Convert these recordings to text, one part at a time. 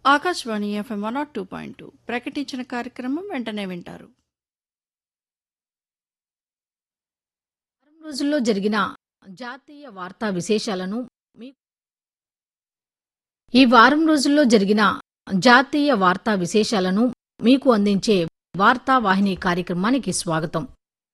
Akashvani FM one nought two point two ప్రకటించిన కార్యక్రమం వెంటనే వింటారు వారం రోజుల్లో జరిగిన జాతీయ వార్తా విశేషాలను మీ- ఈ వారం రోజుల్లో జరిగిన జాతీయ వార్తా విశేషాలను మీకు అందించే వార్తా వాహిని కార్యక్రమానికి స్వాగతం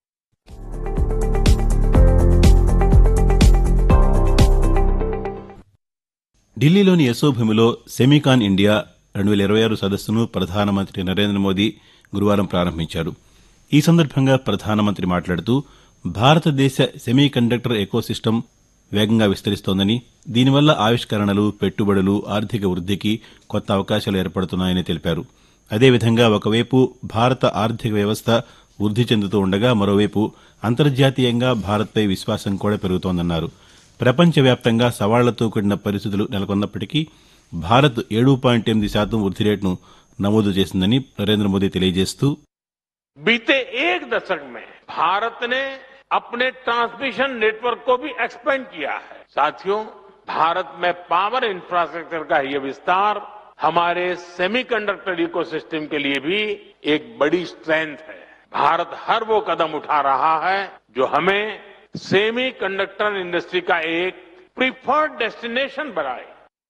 ఢిల్లీలోని యశోభూమిలో సెమీకాన్ ఇండియా రెండు వేల ఇరవై ఆరు సదస్సును ప్రధానమంత్రి నరేంద్ర మోదీ గురువారం ప్రారంభించారు ఈ సందర్భంగా ప్రధానమంత్రి మాట్లాడుతూ భారతదేశ సెమీకండక్టర్ ఎకోసిస్టమ్ వేగంగా విస్తరిస్తోందని దీనివల్ల ఆవిష్కరణలు పెట్టుబడులు ఆర్థిక వృద్ధికి కొత్త అవకాశాలు ఏర్పడుతున్నాయని తెలిపారు అదేవిధంగా ఒకవైపు భారత ఆర్థిక వ్యవస్థ వృద్ధి చెందుతూ ఉండగా మరోవైపు అంతర్జాతీయంగా భారత్పై విశ్వాసం కూడా పెరుగుతోందన్నారు ప్రపంచవ్యాప్తంగా సవాళ్లతో కూడిన పరిస్థితులు నెలకొన్నప్పటికీ భారత్ ఏడు పాయింట్ ఎనిమిది శాతం వృద్ధి రేటును నమోదు చేసిందని నరేంద్ర మోదీ తెలియజేస్తూ बीते एक दशक में भारत ने अपने ट्रांसमिशन नेटवर्क को भी एक्सपेंड किया है साथियों भारत में पावर इंफ्रास्ट्रक्चर का ये विस्तार हमारे सेमीकंडक्टर इकोसिस्टम के लिए भी एक बड़ी स्ट्रेंथ है भारत हर वो कदम उठा रहा है जो हमें सेमीकंडक्टर इंडस्ट्री का एक प्रीफर्ड डेस्टिनेशन बनाए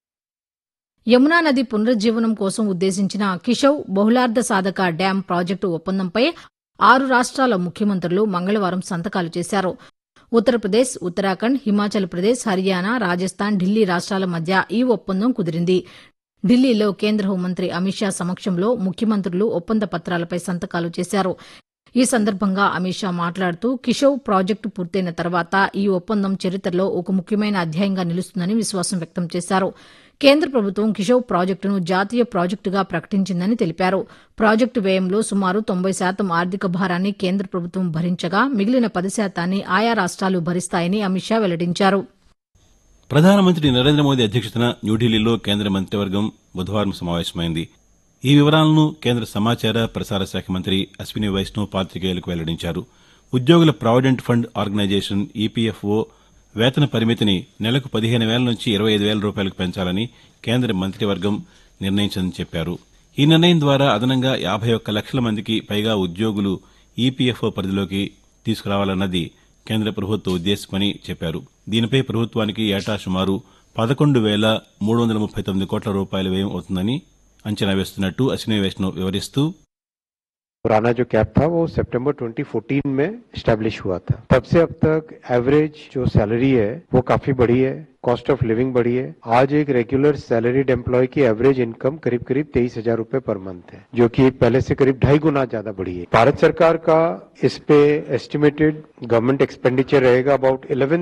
యమునా నది పునరుజ్జీవనం కోసం ఉద్దేశించిన కిషవ్ బహుళార్ధ సాధక డ్యాం ప్రాజెక్టు ఒప్పందంపై ఆరు రాష్ట్రాల ముఖ్యమంత్రులు మంగళవారం సంతకాలు చేశారు ఉత్తరప్రదేశ్ ఉత్తరాఖండ్ హిమాచల్ ప్రదేశ్ హర్యానా రాజస్థాన్ ఢిల్లీ రాష్ట్రాల మధ్య ఈ ఒప్పందం కుదిరింది ఢిల్లీలో కేంద్ర హోంమంత్రి అమిత్ షా సమక్షంలో ముఖ్యమంత్రులు ఒప్పంద పత్రాలపై సంతకాలు చేశారు ఈ సందర్భంగా అమిత్ షా మాట్లాడుతూ కిషోవ్ ప్రాజెక్టు పూర్తయిన తర్వాత ఈ ఒప్పందం చరిత్రలో ఒక ముఖ్యమైన అధ్యాయంగా నిలుస్తుందని విశ్వాసం వ్యక్తం చేశారు కేంద్ర ప్రభుత్వం కిషోవ్ ప్రాజెక్టును జాతీయ ప్రాజెక్టుగా ప్రకటించిందని తెలిపారు ప్రాజెక్టు వ్యయంలో సుమారు తొంభై శాతం ఆర్థిక భారాన్ని కేంద్ర ప్రభుత్వం భరించగా మిగిలిన పది శాతాన్ని ఆయా రాష్ట్రాలు భరిస్తాయని అమిత్ షా వెల్లడించారు ప్రధానమంత్రి నరేంద్ర మోదీ అధ్యక్షతన న్యూఢిల్లీలో కేంద్ర మంత్రివర్గం బుధవారం సమావేశమైంది ఈ వివరాలను కేంద్ర సమాచార ప్రసార శాఖ మంత్రి అశ్విని వైష్ణవ్ పాతికేయులకు వెల్లడించారు ఉద్యోగుల ప్రావిడెంట్ ఫండ్ ఆర్గనైజేషన్ ఈపీఎఫ్ఓ వేతన పరిమితిని నెలకు పదిహేను వేల నుంచి ఇరవై ఐదు వేల రూపాయలకు పెంచాలని కేంద్ర మంత్రివర్గం నిర్ణయించిందని చెప్పారు ఈ నిర్ణయం ద్వారా అదనంగా యాభై ఒక్క లక్షల మందికి పైగా ఉద్యోగులు ఈపీఎఫ్ఓ పరిధిలోకి తీసుకురావాలన్నది కేంద్ర ప్రభుత్వ ఉద్దేశమని చెప్పారు దీనిపై ప్రభుత్వానికి ఏటా సుమారు పదకొండు వేల మూడు వందల ముప్పై తొమ్మిది కోట్ల రూపాయల వ్యయం అవుతుందని అంచనా వేస్తున్నట్టు అశ్విని వైష్ణవ్ వివరిస్తూ पुराना जो कैप था वो सितंबर 2014 में स्टैब्लिश हुआ था तब से अब तक एवरेज जो सैलरी है वो काफी बढ़ी है कॉस्ट ऑफ लिविंग बढ़ी है आज एक रेगुलर सैलरीड एम्प्लॉय की एवरेज इनकम करीब करीब तेईस हजार रूपए पर मंथ है जो कि पहले से करीब ढाई गुना ज्यादा बढ़ी है भारत सरकार का इस पे एस्टिमेटेड गवर्नमेंट एक्सपेंडिचर रहेगा about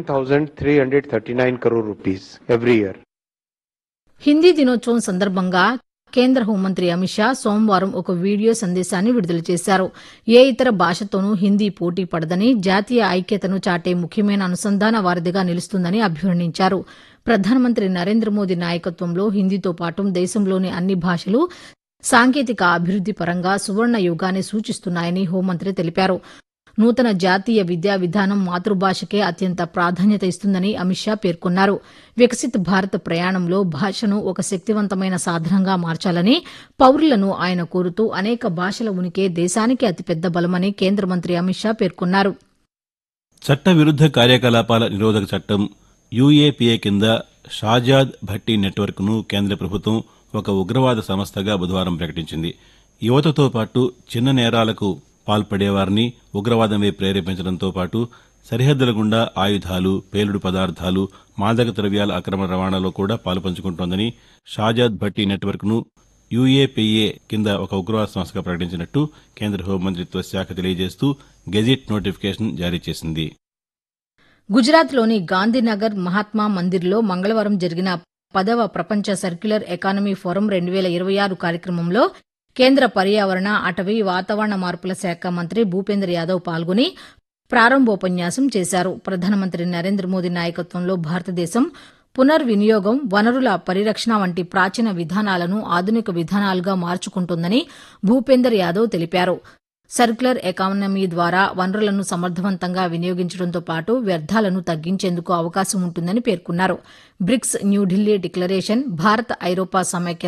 11,339 crore rupees every year Hindi దినోత్సవం సందర్భంగా కేంద్ర హోంమంత్రి అమిత్ షా సోమవారం ఒక వీడియో సందేశాన్ని విడుదల చేశారు ఏ ఇతర భాషతోనూ హిందీ పోటీ పడదని జాతీయ ఐక్యతను చాటే ముఖ్యమైన అనుసంధాన వారధిగా నిలుస్తుందని అభివర్ణించారు ప్రధానమంత్రి నరేంద్ర మోదీ నాయకత్వంలో హిందీతో పాటు దేశంలోని అన్ని భాషలు సాంకేతిక అభివృద్ది పరంగా సువర్ణ యుగాన్ని సూచిస్తున్నాయని హోంమంత్రి తెలిపారు నూతన జాతీయ విద్యా విధానం మాతృభాషకే అత్యంత ప్రాధాన్యత ఇస్తుందని అమిత్ షా పేర్కొన్నారు వికసిత్ భారత్ ప్రయాణంలో భాషను ఒక శక్తివంతమైన సాధనంగా మార్చాలని పౌరులను ఆయన కోరుతూ అనేక భాషల ఉనికే దేశానికి అతిపెద్ద బలమని కేంద్ర మంత్రి అమిత్ షా పేర్కొన్నారు చట్ట విరుద్ధ కార్యకలాపాల నిరోధక చట్టం యూఏపీఏ కింద షాజాద్ భట్టి నెట్వర్క్ను కేంద్ర ప్రభుత్వం ఒక ఉగ్రవాద సంస్థగా బుధవారం ప్రకటించింది యువతతో పాటు చిన్న నేరాలకు పాల్పడేవారిని ఉగ్రవాదం వైపు ప్రేరేపించడంతో పాటు సరిహద్దుల గుండా ఆయుధాలు పేలుడు పదార్థాలు మాదక ద్రవ్యాల అక్రమ రవాణాలో కూడా పాలుపంచుకుంటోందని షాజాద్ భట్టి నెట్వర్క్ను యూఏపీఏ కింద ఒక ఉగ్రవాద సంస్థగా ప్రకటించినట్టు కేంద్ర హోంమంత్రిత్వ శాఖ తెలియజేస్తూ గెజిట్ నోటిఫికేషన్ జారీ చేసింది గుజరాత్లోని గాంధీనగర్ మహాత్మా మందిర్లో మంగళవారం జరిగిన పదవ ప్రపంచ సర్క్యులర్ ఎకానమీ ఫోరం రెండు వేల ఇరవై ఆరు కార్యక్రమంలో కేంద్ర పర్యావరణ అటవీ వాతావరణ మార్పుల శాఖ మంత్రి భూపేంద్ర యాదవ్ పాల్గొని ప్రారంభోపన్యాసం చేశారు ప్రధానమంత్రి నరేంద్ర మోదీ నాయకత్వంలో భారతదేశం పునర్వినియోగం వనరుల పరిరక్షణ వంటి ప్రాచీన విధానాలను ఆధునిక విధానాలుగా మార్చుకుంటోందని భూపేందర్ యాదవ్ తెలిపారు సర్క్యులర్ ఎకానమీ ద్వారా వనరులను సమర్థవంతంగా వినియోగించడంతో పాటు వ్యర్థాలను తగ్గించేందుకు అవకాశం ఉంటుందని పేర్కొన్నారు బ్రిక్స్ న్యూఢిల్లీ డిక్లరేషన్ భారత్ ఐరోపా సమైక్య